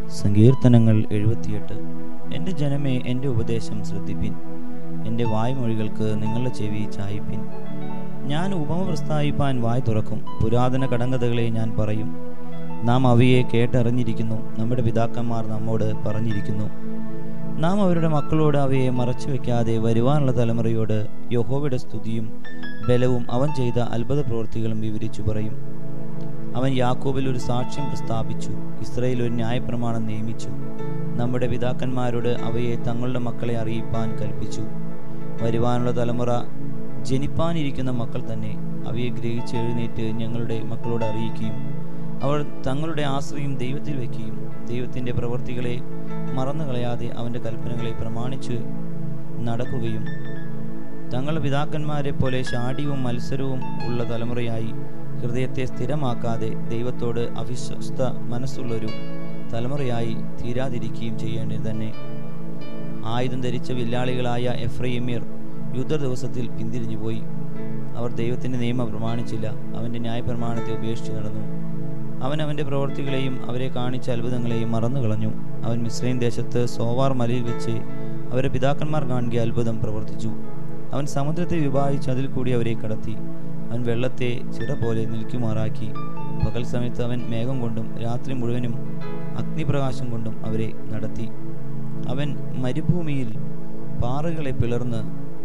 സങ്കീർത്തനങ്ങൾ എഴുപത്തിയെട്ട് എൻ്റെ ജനമേ എൻ്റെ ഉപദേശം ശ്രദ്ധിപ്പിൻ എൻ്റെ വായ്മൊഴികൾക്ക് നിങ്ങളുടെ ചെവി ചായിപ്പിൻ ഞാൻ ഉപമ പ്രസ്താവിപ്പാൻ വായ് തുറക്കും പുരാതന കടങ്കഥകളെ ഞാൻ പറയും നാം അവയെ കേട്ടറിഞ്ഞിരിക്കുന്നു നമ്മുടെ പിതാക്കന്മാർ നമ്മോട് പറഞ്ഞിരിക്കുന്നു നാം അവരുടെ മക്കളോട് അവയെ മറച്ചു വെക്കാതെ വരുവാനുള്ള തലമുറയോട് യഹോവയുടെ സ്തുതിയും ബലവും അവൻ ചെയ്ത അത്ഭുത പ്രവൃത്തികളും വിവരിച്ചു പറയും അവൻ യാക്കോബിൽ ഒരു സാക്ഷ്യം പ്രസ്താവിച്ചു ഇസ്രയേൽ ഒരു ന്യായപ്രമാണം നിയമിച്ചു നമ്മുടെ പിതാക്കന്മാരോട് അവയെ തങ്ങളുടെ മക്കളെ അറിയിപ്പാൻ കൽപ്പിച്ചു വരുവാനുള്ള തലമുറ ജനിപ്പാനിരിക്കുന്ന മക്കൾ തന്നെ അവയെ ഗ്രഹിച്ച് എഴുന്നേറ്റ് ഞങ്ങളുടെ മക്കളോട് അറിയിക്കുകയും അവർ തങ്ങളുടെ ആശ്രയം ദൈവത്തിൽ വയ്ക്കുകയും ദൈവത്തിൻ്റെ പ്രവൃത്തികളെ മറന്നു കളയാതെ അവൻ്റെ കൽപ്പനകളെ പ്രമാണിച്ച് നടക്കുകയും തങ്ങളുടെ പിതാക്കന്മാരെ പോലെ ശാഠ്യവും മത്സരവും ഉള്ള തലമുറയായി ഹൃദയത്തെ സ്ഥിരമാക്കാതെ ദൈവത്തോട് അവിശ്വസ്ത മനസ്സുള്ളൊരു തലമുറയായി തീരാതിരിക്കുകയും ചെയ്യേണ്ടത് തന്നെ ആയുധം ധരിച്ച വില്ലാളികളായ എഫ്രൈമ്യർ യുദ്ധ ദിവസത്തിൽ പിന്തിരിഞ്ഞുപോയി അവർ ദൈവത്തിൻ്റെ നിയമം പ്രമാണിച്ചില്ല അവൻ്റെ ന്യായപ്രമാണത്തെ ഉപേക്ഷിച്ച് നടന്നു അവൻ അവൻ്റെ പ്രവൃത്തികളെയും അവരെ കാണിച്ച അത്ഭുതങ്ങളെയും മറന്നു കളഞ്ഞു അവൻ മിശ്രൈൻ ദേശത്ത് സോവാർ മലയിൽ വെച്ച് അവരെ പിതാക്കന്മാർ കാണുക അത്ഭുതം പ്രവർത്തിച്ചു അവൻ സമുദ്രത്തെ വിഭാഗിച്ച് അതിൽ കൂടി അവരെ കടത്തി അവൻ വെള്ളത്തെ ചിറ പോലെ നിൽക്കുമാറാക്കി പകൽ സമയത്ത് അവൻ മേഘം കൊണ്ടും രാത്രി മുഴുവനും അഗ്നിപ്രകാശം കൊണ്ടും അവരെ നടത്തി അവൻ മരുഭൂമിയിൽ പാറകളെ പിളർന്ന്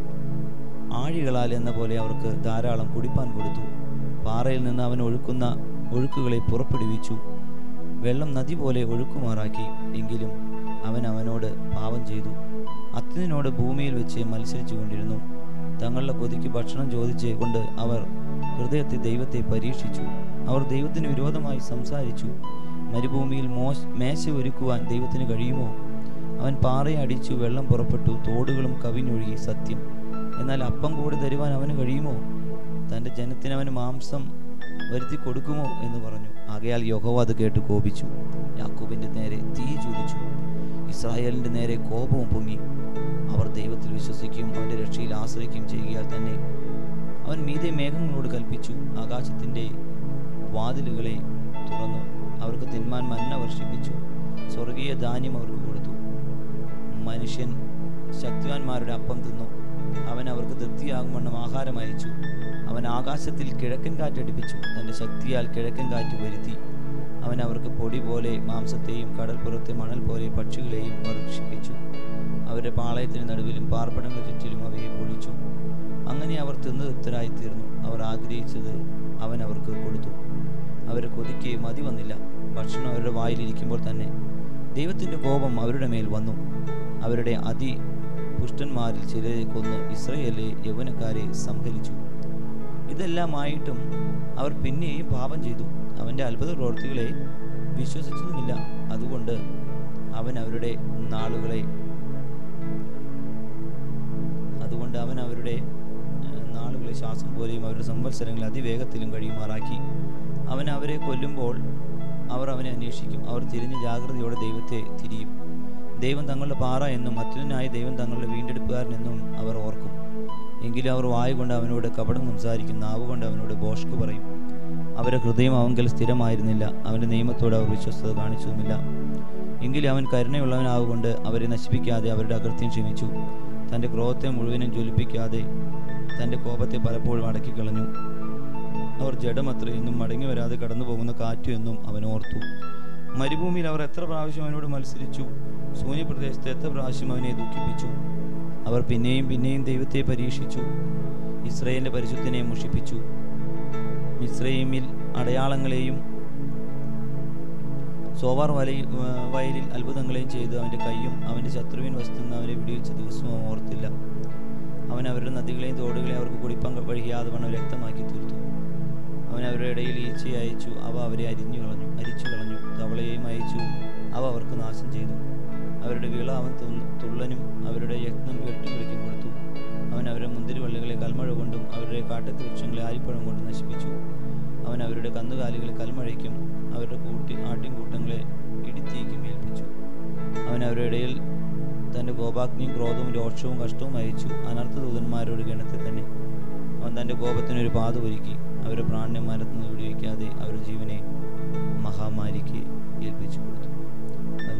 ആഴികളാൽ എന്ന പോലെ അവർക്ക് ധാരാളം കുടിപ്പാൻ കൊടുത്തു പാറയിൽ നിന്ന് അവൻ ഒഴുക്കുന്ന ഒഴുക്കുകളെ പുറപ്പെടുവിച്ചു വെള്ളം നദി പോലെ ഒഴുക്കുമാറാക്കി എങ്കിലും അവൻ അവനോട് പാപം ചെയ്തു അത്യനോട് ഭൂമിയിൽ വെച്ച് മത്സരിച്ചു കൊണ്ടിരുന്നു തങ്ങളുടെ കൊതിക്ക് ഭക്ഷണം ചോദിച്ച് കൊണ്ട് അവർ ഹൃദയത്തിൽ ദൈവത്തെ പരീക്ഷിച്ചു അവർ ദൈവത്തിന് വിരോധമായി സംസാരിച്ചു മരുഭൂമിയിൽ മോശ മേശ ഒരുക്കുവാൻ ദൈവത്തിന് കഴിയുമോ അവൻ പാറയെ അടിച്ചു വെള്ളം പുറപ്പെട്ടു തോടുകളും കവിഞ്ഞൊഴുകി സത്യം എന്നാൽ അപ്പം കൂടി തരുവാൻ അവന് കഴിയുമോ തൻ്റെ ജനത്തിന് അവന് മാംസം വരുത്തി കൊടുക്കുമോ എന്ന് പറഞ്ഞു ആകയാൽ യഹോവ അത് കേട്ട് കോപിച്ചു യാക്കൂബിൻ്റെ നേരെ തീ ചുരിച്ചു ഇസ്രായേലിൻ്റെ നേരെ കോപവും പൊങ്ങി അവർ ദൈവത്തിൽ വിശ്വസിക്കുകയും അവൻ്റെ രക്ഷയിൽ ആശ്രയിക്കുകയും ചെയ്യുകയാൽ തന്നെ അവൻ മീതെ മേഘങ്ങളോട് കൽപ്പിച്ചു ആകാശത്തിൻ്റെ വാതിലുകളെ തുറന്നു അവർക്ക് തിന്മാൻ മന്ന വർഷിപ്പിച്ചു സ്വർഗീയ ധാന്യം അവർക്ക് കൊടുത്തു മനുഷ്യൻ ശക്തിവാന്മാരുടെ അപ്പം തിന്നു അവൻ അവർക്ക് തൃപ്തിയാകുമെണ്ണം ആഹാരം അയച്ചു അവൻ ആകാശത്തിൽ കിഴക്കൻ കാറ്റടിപ്പിച്ചു തൻ്റെ ശക്തിയാൽ കിഴക്കൻ കാറ്റ് വരുത്തി അവൻ അവർക്ക് പൊടി പോലെ മാംസത്തെയും കടൽപ്പുറത്തെ മണൽ പോലെ പക്ഷികളെയും വർഷിപ്പിച്ചു അവരുടെ പാളയത്തിന് നടുവിലും പാർപ്പിടങ്ങൾ ചുറ്റിലും അവയെ പൊഴിച്ചു അങ്ങനെ അവർ തിന്നു തൃപ്തരായി തീർന്നു അവർ ആഗ്രഹിച്ചത് അവൻ അവർക്ക് കൊടുത്തു അവരെ കൊതിക്ക് മതി വന്നില്ല ഭക്ഷണം അവരുടെ വായിലിരിക്കുമ്പോൾ തന്നെ ദൈവത്തിൻ്റെ കോപം അവരുടെ മേൽ വന്നു അവരുടെ അതി പുഷ്ടന്മാരിൽ ചിലരെ കൊന്ന് ഇസ്രയേലെ യൗവനക്കാരെ സംഹരിച്ചു ഇതെല്ലാമായിട്ടും അവർ പിന്നെയും പാപം ചെയ്തു അവൻ്റെ അത്ഭുത പ്രവൃത്തികളെ വിശ്വസിച്ചതുമില്ല അതുകൊണ്ട് അവൻ അവരുടെ നാളുകളെ അതുകൊണ്ട് അവൻ അവരുടെ ഏഹ്, നാളുകളെ ശ്വാസം പോലെയും അവരുടെ സംവത്സരങ്ങളെ അതിവേഗത്തിലും കഴിയുമാറാക്കി അവൻ അവരെ കൊല്ലുമ്പോൾ അവർ അവനെ അന്വേഷിക്കും അവർ തിരിഞ്ഞ് ജാഗ്രതയോടെ ദൈവത്തെ തിരിയും ദൈവം തങ്ങളുടെ പാറ എന്നും അത്യുനായ ദൈവം തങ്ങളുടെ വീണ്ടെടുപ്പുകാരൻ എന്നും അവർ ഓർക്കും എങ്കിലും അവർ വായ കൊണ്ട് അവനോട് കപടം സംസാരിക്കും നാവ് കൊണ്ട് അവനോട് ബോഷ്ക് പറയും അവരുടെ ഹൃദയം അവങ്കൽ സ്ഥിരമായിരുന്നില്ല അവൻ്റെ നിയമത്തോട് അവർ വിശ്വസ്തത കാണിച്ചതുമില്ല എങ്കിലും അവൻ കരുണയുള്ളവനാവുകൊണ്ട് അവരെ നശിപ്പിക്കാതെ അവരുടെ അകൃത്യം ക്ഷമിച്ചു തൻ്റെ ക്രോധത്തെ മുഴുവനും ജ്വലിപ്പിക്കാതെ തൻ്റെ കോപത്തെ പലപ്പോഴും അടക്കിക്കളഞ്ഞു അവർ ജഡമത്ര എന്നും മടങ്ങി വരാതെ കടന്നു പോകുന്ന കാറ്റു എന്നും അവൻ ഓർത്തു മരുഭൂമിയിൽ അവർ എത്ര പ്രാവശ്യം അവനോട് മത്സരിച്ചു ശൂന്യപ്രദേശത്ത് എത്ര പ്രാവശ്യം അവനെ ദുഃഖിപ്പിച്ചു അവർ പിന്നെയും പിന്നെയും ദൈവത്തെ പരീക്ഷിച്ചു ഇസ്രയേലിന്റെ പരിശുദ്ധനെ മുഷിപ്പിച്ചു മിസ്രൈമിൽ അടയാളങ്ങളെയും സോവാർ വലയി വയലിൽ അത്ഭുതങ്ങളെയും ചെയ്തു അവൻ്റെ കൈയും അവൻ്റെ ശത്രുവിൻ വസ്തുന്ന് അവനെ വിടിവിച്ച ദിവസവും അവൻ ഓർത്തില്ല അവൻ അവരുടെ നദികളെയും തോടുകളെയും അവർക്ക് കുടിപ്പാൻ കഴിയാതെ വണ്ണം രക്തമാക്കി തീർത്തു അവൻ അവരുടെ ഇടയിൽ ഈച്ചയെ അയച്ചു അവ അവരെ അരിഞ്ഞു കളഞ്ഞു അരിച്ചു കളഞ്ഞു തവളയെയും അയച്ചു അവ അവർക്ക് നാശം ചെയ്തു അവരുടെ വിള അവൻ തുള്ള- തുള്ളനും അവരുടെ യത്നം വെട്ടുവിളിക്കും കൊടുത്തു അവൻ അവരുടെ മുന്തിരിവള്ളികളെ കൽമഴ കൊണ്ടും അവരുടെ കാട്ടത്തി വൃക്ഷങ്ങളെ ആരിപ്പഴം കൊണ്ടും നശിപ്പിച്ചു അവൻ അവരുടെ കന്നുകാലികളെ കൽമഴയ്ക്കും അവരുടെ കൂട്ടി ആട്ടിൻകൂട്ടങ്ങളെ ഇടിത്തീക്കും ഏൽപ്പിച്ചു അവൻ അവരുടെ ഇടയിൽ തൻ്റെ കോപാഗ്നിയും ക്രോധവും രോക്ഷവും കഷ്ടവും അയച്ചു അനർത്ഥ ദൂതന്മാരുടെ ഗണത്തെ തന്നെ അവൻ തൻ്റെ കോപത്തിനൊരു പാത ഒരുക്കി അവരുടെ പ്രാണിനെ മരത്തുനിന്ന് വിടുവിക്കാതെ അവരുടെ ജീവനെ മഹാമാരിക്ക് ഏൽപ്പിച്ചു കൊടുത്തു അവൻ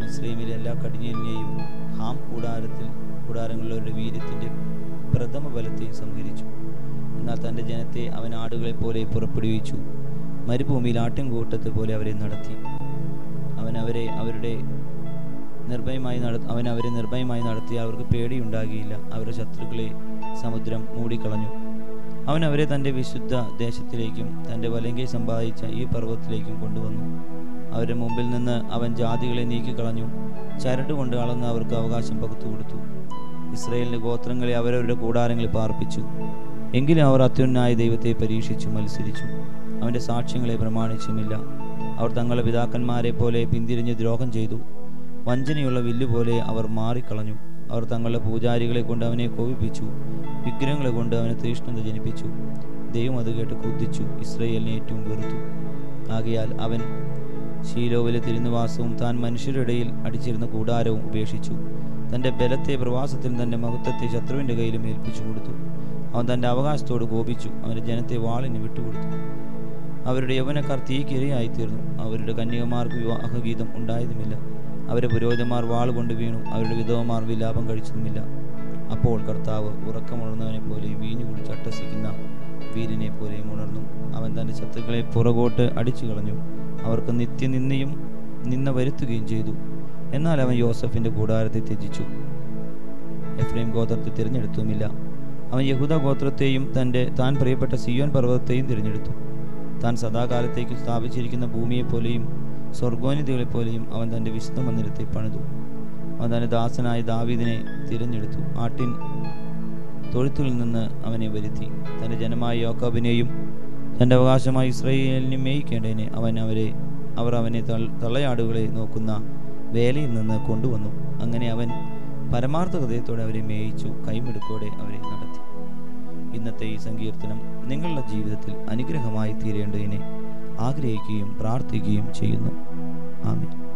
എല്ലാ കടിഞ്ഞലിനെയും ഹാം കൂടാരത്തിൽ കൂടാരങ്ങളിലുള്ള വീര്യത്തിൻ്റെ പ്രഥമ ബലത്തെയും സംഹരിച്ചു എന്നാൽ തൻ്റെ ജനത്തെ അവൻ ആടുകളെ പോലെ പുറപ്പെടുവിച്ചു മരുഭൂമിയിൽ ആട്ടിൻകൂട്ടത്തെ പോലെ അവരെ നടത്തി അവൻ അവരെ അവരുടെ നിർഭയമായി നട അവൻ അവരെ നിർഭയമായി നടത്തി അവർക്ക് പേടിയുണ്ടാകിയില്ല അവരുടെ ശത്രുക്കളെ സമുദ്രം മൂടിക്കളഞ്ഞു അവൻ അവരെ തൻ്റെ വിശുദ്ധ ദേശത്തിലേക്കും തൻ്റെ വലങ്കെ സമ്പാദിച്ച ഈ പർവ്വതത്തിലേക്കും കൊണ്ടുവന്നു അവരുടെ മുമ്പിൽ നിന്ന് അവൻ ജാതികളെ നീക്കിക്കളഞ്ഞു ചരട് കൊണ്ട് അളന്ന് അവർക്ക് അവകാശം പകുത്തു കൊടുത്തു ഇസ്രയേലിൻ്റെ ഗോത്രങ്ങളെ അവരവരുടെ കൂടാരങ്ങളിൽ പാർപ്പിച്ചു എങ്കിലും അവർ അത്യുന്നായ ദൈവത്തെ പരീക്ഷിച്ചു മത്സരിച്ചു അവൻ്റെ സാക്ഷ്യങ്ങളെ പ്രമാണിച്ചുമില്ല അവർ തങ്ങളുടെ പിതാക്കന്മാരെ പോലെ പിന്തിരിഞ്ഞ് ദ്രോഹം ചെയ്തു വഞ്ചനയുള്ള വില്ലുപോലെ അവർ മാറിക്കളഞ്ഞു അവർ തങ്ങളുടെ പൂജാരികളെ കൊണ്ട് അവനെ കോപിപ്പിച്ചു വിഗ്രഹങ്ങളെ കൊണ്ട് അവനെ തീഷ്ണത ജനിപ്പിച്ചു ദൈവം അത് കേട്ട് ക്രുദ്ധിച്ചു ഇസ്രയേലിനെ ഏറ്റവും വെറുത്തു ആകയാൽ അവൻ ശീലോവിലെ തിരുനിവാസവും താൻ മനുഷ്യരുടെ ഇടയിൽ അടിച്ചിരുന്ന കൂടാരവും ഉപേക്ഷിച്ചു തൻ്റെ ബലത്തെ പ്രവാസത്തിൽ തൻ്റെ മഹത്വത്തെ ശത്രുവിൻ്റെ കയ്യിലും ഏൽപ്പിച്ചു കൊടുത്തു അവൻ തൻ്റെ അവകാശത്തോട് കോപിച്ചു അവൻ്റെ ജനത്തെ വാളിന് വിട്ടുകൊടുത്തു അവരുടെ യൗവനക്കാർ തീക്കിരയായിത്തീർന്നു അവരുടെ കന്യകമാർക്ക് വിവാഹഗീതം ഉണ്ടായതുമില്ല അവരുടെ പുരോഹിതന്മാർ വാൾ കൊണ്ട് വീണു അവരുടെ വിധവമാർ വിലാപം കഴിച്ചതുമില്ല അപ്പോൾ കർത്താവ് ഉറക്കമുണർന്നവനെ പോലെയും വീഞ്ഞു കുടിച്ച് അട്ടസിക്കുന്ന വീരനെ പോലെയും ഉണർന്നു അവൻ തൻ്റെ ശത്രുക്കളെ പുറകോട്ട് അടിച്ചു കളഞ്ഞു അവർക്ക് നിത്യനിന്ദയും നിന്ന വരുത്തുകയും ചെയ്തു എന്നാൽ അവൻ യോസഫിൻ്റെ കൂടാരത്തെ ത്യജിച്ചു എഫ്രൈം ഗോത്രത്തെ തിരഞ്ഞെടുത്തുമില്ല അവൻ യഹൂദ ഗോത്രത്തെയും തൻ്റെ താൻ പ്രിയപ്പെട്ട സിയോൻ പർവ്വതത്തെയും തിരഞ്ഞെടുത്തു താൻ സദാകാലത്തേക്ക് സ്ഥാപിച്ചിരിക്കുന്ന ഭൂമിയെപ്പോലെയും സ്വർഗോനിധികളെപ്പോലെയും അവൻ തൻ്റെ വിശുദ്ധ മന്ദിരത്തെ പണിതു അവൻ തൻ്റെ ദാസനായ ദാവീദിനെ തിരഞ്ഞെടുത്തു ആട്ടിൻ തൊഴുത്തിൽ നിന്ന് അവനെ വരുത്തി തൻ്റെ ജനമായ യോക്കാബിനെയും തൻ്റെ അവകാശമായ ഇസ്രയേലിനെ മേയിക്കേണ്ടതിനെ അവൻ അവരെ അവർ അവനെ തൾ- തള്ളയാടുകളെ നോക്കുന്ന വേലയിൽ നിന്ന് കൊണ്ടുവന്നു അങ്ങനെ അവൻ പരമാർത്ഥ ഹൃദയത്തോടെ അവരെ മേയിച്ചു കൈമെടുക്കോടെ അവരെ നടത്തി ഇന്നത്തെ ഈ സങ്കീർത്തനം നിങ്ങളുടെ ജീവിതത്തിൽ അനുഗ്രഹമായി തീരേണ്ടതിനെ ആഗ്രഹിക്കുകയും പ്രാർത്ഥിക്കുകയും ചെയ്യുന്നു ആമേൻ